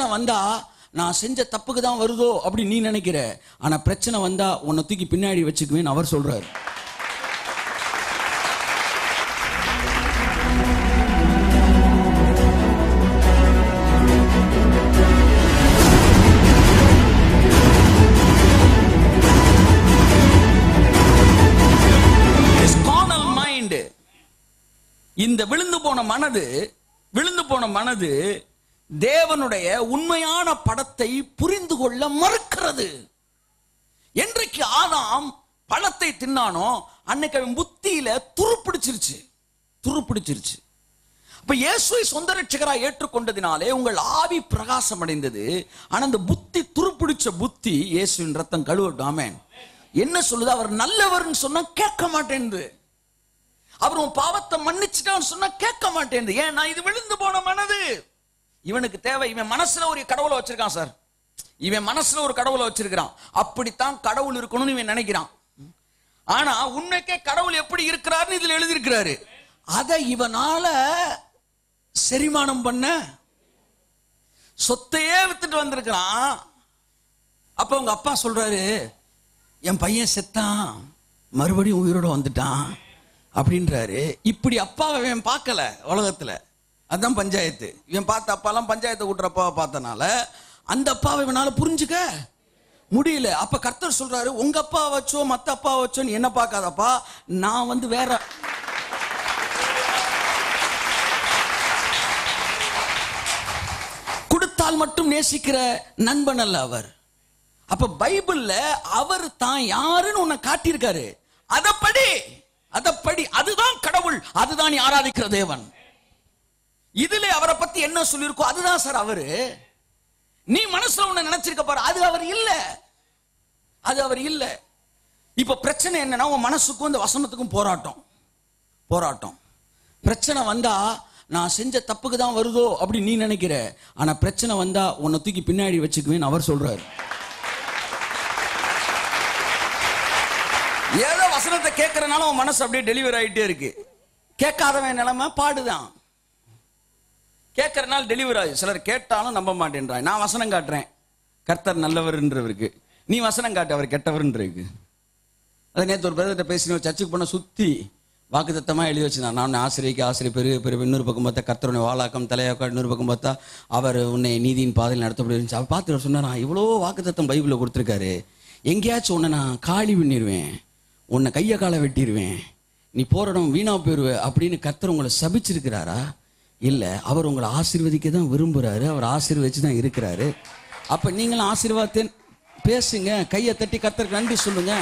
பிரச்சனை வந்தா நான் செஞ்ச தப்புக்கு தான் வருதோ அப்படி நீ நினைக்கிற ஆனா பிரச்சனை வந்தா உன்னை தூக்கி பின்னாடி வச்சுக்குவேன்னு அவர் சொல்றாரு This carnal mind இந்த விழுந்து போன மனது விழுந்து போன மனது தேவனுடைய உண்மையான படத்தை புரிந்து கொள்ள மறுக்கிறது என்றைக்கு ஆதாம் பழத்தை தின்னானோ அன்னைக்கு அவன் புத்தியில துருப்பிடிச்சிருச்சு துருப்பிடிச்சிருச்சு அப்ப இயேசுவை சொந்த ரட்சகரா ஏற்றுக்கொண்டதினாலே உங்கள் ஆவி பிரகாசம் அடைந்தது ஆனா அந்த புத்தி துருப்பிடிச்ச புத்தி இயேசுவின் ரத்தம் கழுவட்டும் ஆமென் என்ன சொல்லுது அவர் நல்லவர்னு சொன்னா கேட்க மாட்டேன்து அவர் உன் பாவத்தை மன்னிச்சுட்டான்னு சொன்னா கேட்க மாட்டேன் ஏன் நான் இது விழுந்து போன மனது இவனுக்கு தேவை இவன் மனசுல ஒரு கடவுளை வச்சிருக்கான் சார் இவன் மனசுல ஒரு கடவுளை வச்சிருக்கிறான் அப்படித்தான் கடவுள் இருக்கணும்னு இவன் நினைக்கிறான் ஆனா உண்மைக்கே கடவுள் எப்படி இருக்கிறாருன்னு இதுல எழுதியிருக்கிறாரு அதை இவனால செரிமானம் பண்ண சொத்தையே வித்துட்டு வந்திருக்கிறான் அப்ப உங்க அப்பா சொல்றாரு என் பையன் செத்தான் மறுபடியும் உயிரோட வந்துட்டான் அப்படின்றாரு இப்படி அப்பாவை இவன் பார்க்கல உலகத்துல அதான் பஞ்சாயத்து இவன் பார்த்த அப்பாலாம் பஞ்சாயத்தை கூட்டுற அப்பாவை பார்த்தனால அந்த அப்பாவை இவனால புரிஞ்சுக்க முடியல அப்ப கர்த்தர் சொல்றாரு உங்க அப்பா வச்சோ மத்த அப்பா வச்சோ நீ என்ன பார்க்காதப்பா நான் வந்து வேற கொடுத்தால் மட்டும் நேசிக்கிற நண்பன் அல்ல அவர் அப்ப பைபிள்ல அவர் தான் யாருன்னு உன்னை காட்டியிருக்காரு அதப்படி அதப்படி அதுதான் கடவுள் அதுதான் நீ ஆராதிக்கிற தேவன் இதுல அவரை பத்தி என்ன சொல்லியிருக்கோ அதுதான் சார் அவரு நீ மனசுல உன்னை நினைச்சிருக்க பாரு அது அவர் இல்ல அது அவர் இல்ல இப்ப பிரச்சனை என்னன்னா உன் மனசுக்கும் இந்த வசனத்துக்கும் போராட்டம் போராட்டம் பிரச்சனை வந்தா நான் செஞ்ச தப்புக்கு தான் வருதோ அப்படி நீ நினைக்கிற ஆனா பிரச்சனை வந்தா உன்னை தூக்கி பின்னாடி வச்சுக்குவேன்னு அவர் சொல்றாரு ஏதோ வசனத்தை கேட்கறனால உன் மனசு அப்படியே டெலிவரி ஆயிட்டே இருக்கு கேட்காதவன் நிலைமை பாடுதான் கேட்கறனால டெலிவரி ஆகுது சிலர் கேட்டாலும் நம்ப மாட்டேன்றான் நான் வசனம் காட்டுறேன் கர்த்தர் நல்லவர்ன்றவருக்கு நீ வசனம் காட்டு அவர் கெட்டவர்ன்றதுக்கு அதை நேற்று ஒரு பிரதர்கிட்ட பேசின சர்ச்சுக்கு போன சுத்தி வாக்குத்தத்தமா எழுதி வச்சிருந்தான் நான் உன்னை ஆசிரியக்கு ஆசிரியர் பெரிய பெரிய இன்னொரு பக்கம் பார்த்தா கர்த்தருடைய வாளாக்கம் தலையாக்கம் இன்னொரு பக்கம் பார்த்தா அவர் உன்னை நீதியின் பாதையில் நடத்தப்படி இருந்துச்சு அவர் பார்த்து சொன்னாரா இவ்வளோ வாக்குத்தத்தம் பைபிளில் கொடுத்துருக்காரு எங்கேயாச்சும் உன்னை நான் காலி பண்ணிடுவேன் உன்னை கையை காலை வெட்டிடுவேன் நீ போற இடம் வீணா போயிருவ அப்படின்னு கர்த்தர் உங்களை சபிச்சிருக்கிறாரா இல்ல அவர் உங்களை ஆசீர்வதிக்க தான் விரும்புறாரு அவர் ஆசீர்வதிச்சு தான் இருக்கிறாரு அப்ப நீங்களும் ஆசீர்வாதத்தை பேசுங்க கையை தட்டி கர்த்தருக்கு நன்றி சொல்லுங்க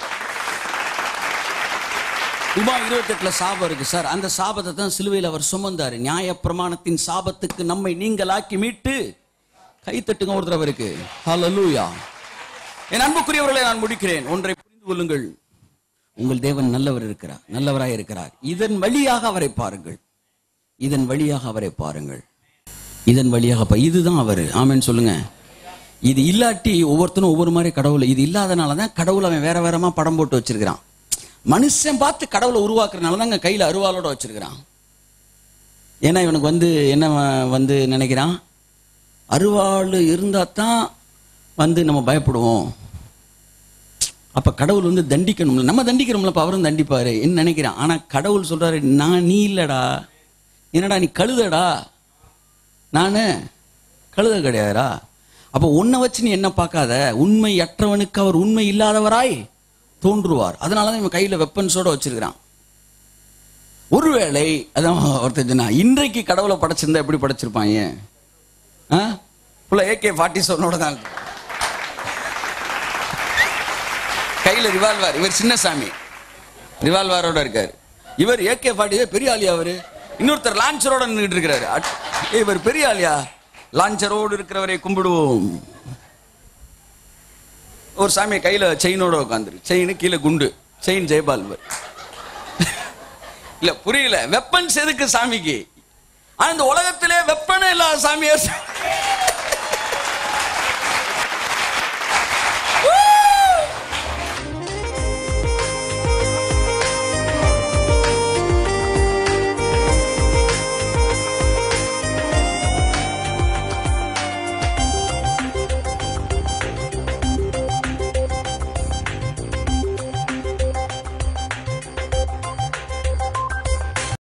உபா இருபத்தெட்டுல சாபம் இருக்கு சார் அந்த சாபத்தை தான் சிலுவையில் அவர் சுமந்தாரு நியாய பிரமாணத்தின் சாபத்துக்கு நம்மை நீங்களாக்கி மீட்டு கை தட்டுங்க ஒரு தடவைக்கு ஹalleluya என் அன்புக்குரியவர்களை நான் முடிக்கிறேன் ஒன்றை புரிந்து கொள்ளுங்கள் உங்கள் தேவன் நல்லவர் இருக்கிறார் நல்லவராய் இருக்கிறார் இதன் வழியாக அவரை பாருங்கள் இதன் வழியாக அவரை பாருங்கள் இதன் வழியாக பா- இதுதான் அவர் ஆமென்னு சொல்லுங்க இது இல்லாட்டி ஒவ்வொருத்தனும் ஒவ்வொரு மாதிரி கடவுள் இது இல்லாதனால தான் கடவுள் அவன் வேற வேறமா படம் போட்டு வச்சிருக்கிறான் மனுஷன் பார்த்து கடவுளை உருவாக்குறதுனால தான் கையில் அருவாளோட வச்சிருக்கிறான் ஏன்னா இவனுக்கு வந்து என்ன வ- வந்து நினைக்கிறான் அருவாள் இருந்தா தான் வந்து நம்ம பயப்படுவோம் அப்ப கடவுள் வந்து தண்டிக்கணும்ல நம்ம தண்டிக்கிறோம்ல அப்ப அவரும் தண்டிப்பாரு என்ன நினைக்கிறான் ஆனா கடவுள் சொல்றாரு நான் நீ இல்லடா என்னடா நீ கழுதடா நானு கழுத கிடையாதுடா அப்ப உன்னை வச்சு நீ என்ன பார்க்காத உண்மை அற்றவனுக்கு அவர் உண்மை இல்லாதவராய் தோன்றுவார் அதனாலதான் இவன் கையில வெப்பன்ஸோட வச்சிருக்கிறான் ஒருவேளை அதான் ஒருத்தர் சொன்னா இன்றைக்கு கடவுளை படைச்சிருந்தா எப்படி படைச்சிருப்பான் ஏன் ஃபுல்லா ஏகே ஃபார்ட்டி செவனோட தான் இருக்கு. கையில ரிவால்வர் இவர் சின்னசாமி ரிவால்வரோட இருக்காரு இவர் ஏகே ஃபார்ட்டி பெரிய ஆளியா அவரு இன்னொருத்தர் லான்ச்சரோட நின்றுட்டு இருக்கிறாரு அட்- ஏய், இவர் பெரிய ஆளியா லான்ச்சரோடு இருக்கிறவரை கும்பிடுவோம் ஒரு சாமி கையில செயினோட உட்காந்துரு செயின் கீழே குண்டு செயின் ஜெயபால் இவர். இல்ல புரியல வெப்பன்ஸ் எதுக்கு சாமிக்கு ஆனா இந்த உலகத்திலே வெப்பனே இல்லாத சாமியார்